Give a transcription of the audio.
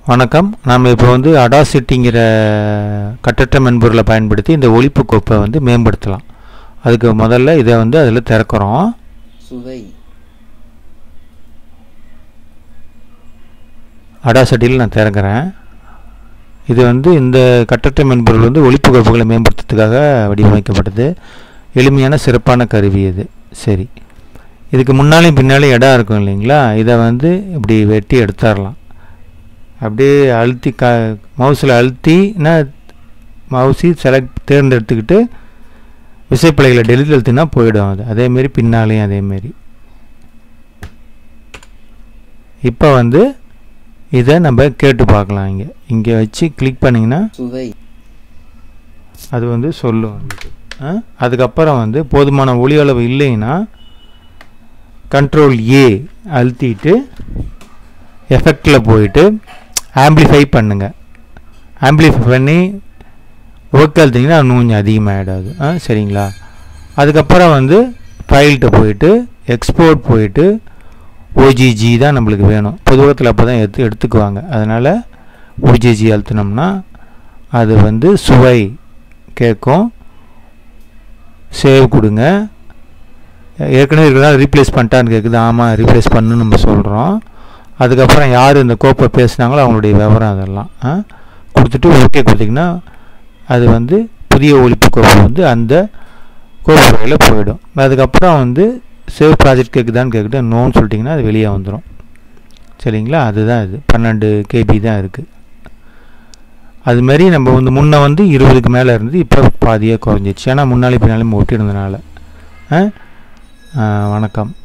வணக்கம் நாம் இப்போ வந்து அடாசிட்டிங்கிற கட்டற்ற மென்பொருளை பயன்படுத்தி இந்த ஒலிப்பு கோப்பை வந்து மேம்படுத்தலாம் அதுக்கு முதல்ல இதை வந்து அதில் திறக்கிறோம் சுவை அடாசிட்டியில் நான் திறக்கிறேன் இது வந்து இந்த கட்டற்ற மென்பொருள் வந்து ஒலிப்பு கோப்புகளை மேம்படுத்துறதுக்காக வடிவமைக்கப்பட்டது எளிமையான சிறப்பான கருவி இது சரி இதுக்கு முன்னாலேயும் பின்னாலே இடம் இருக்கும் இல்லைங்களா இதை வந்து இப்படி வெட்டி எடுத்துடலாம் அப்படியே அழுத்தி க மவுஸில் அழுத்தினா மவுசி செலக்ட் தேர்ந்தெடுத்துக்கிட்டு விசைப்பலகையில் டெலிட் அழுத்தினா போயிடும் அது அதேமாரி பின்னாலேயும் அதேமாரி இப்போ வந்து இதை நம்ம கேட்டு பார்க்கலாம் இங்கே இங்கே வச்சு கிளிக் பண்ணிங்கன்னா சுவை அது வந்து சொல்லும் உங்களுக்கு ஆ? அதுக்கப்புறம் வந்து போதுமான ஒளி அளவு இல்லைன்னா கண்ட்ரோல் ஏ அழுத்திட்டு எஃபெக்டில் போயிட்டு ஆம்பிளிஃபை பண்ணுங்க ஆம்பிளிஃபை பண்ணி ஓகே அழுத்திங்கன்னா இன்னும் கொஞ்சம் அதிகமாகிடாது ஆ சரிங்களா அதுக்கப்புறம் வந்து ஃபைல்கிட்ட போயிட்டு எக்ஸ்போர்ட் போயிட்டு ஓஜிஜி தான் நம்மளுக்கு வேணும் பொதுவகத்தில் அப்போ தான் எடுத்து எடுத்துக்குவாங்க அதனால் ஓஜிஜி அழுத்தினோம்னா அது வந்து சுவை கேட்கும் சேவ் கொடுங்க ஏற்கனவே இருக்கிறதா ரீப்ளேஸ் பண்ணிட்டான்னு கேட்குது ஆமாம் ரீப்ளேஸ் பண்ணுன்னு நம்ம சொல்கிறோம் அதுக்கப்புறம் யார் இந்த கோப்பை பேசுனாங்களோ அவங்களுடைய விவரம் அதெல்லாம் ஆ கொடுத்துட்டு ஓகே கொடுத்தீங்கன்னா அது வந்து புதிய ஒழிப்பு கோப்பை வந்து அந்த கோப்பு வகையில் போயிடும் அதுக்கப்புறம் வந்து சேவ் ப்ராஜெக்ட் கேட்குதான்னு கேட்குது நோன்னு சொல்லிட்டிங்கன்னா அது வெளியே வந்துடும் சரிங்களா அதுதான் இது பன்னெண்டு கேபி தான் இருக்குது அதுமாரி நம்ம வந்து முன்ன வந்து இருபதுக்கு மேலே இருந்து இப்போ பாதியாக குறைஞ்சிச்சு ஏன்னா முன்னாலே பின்னாலே நம்ம ஒட்டியிருந்தனால ஆ? ஆ, வணக்கம்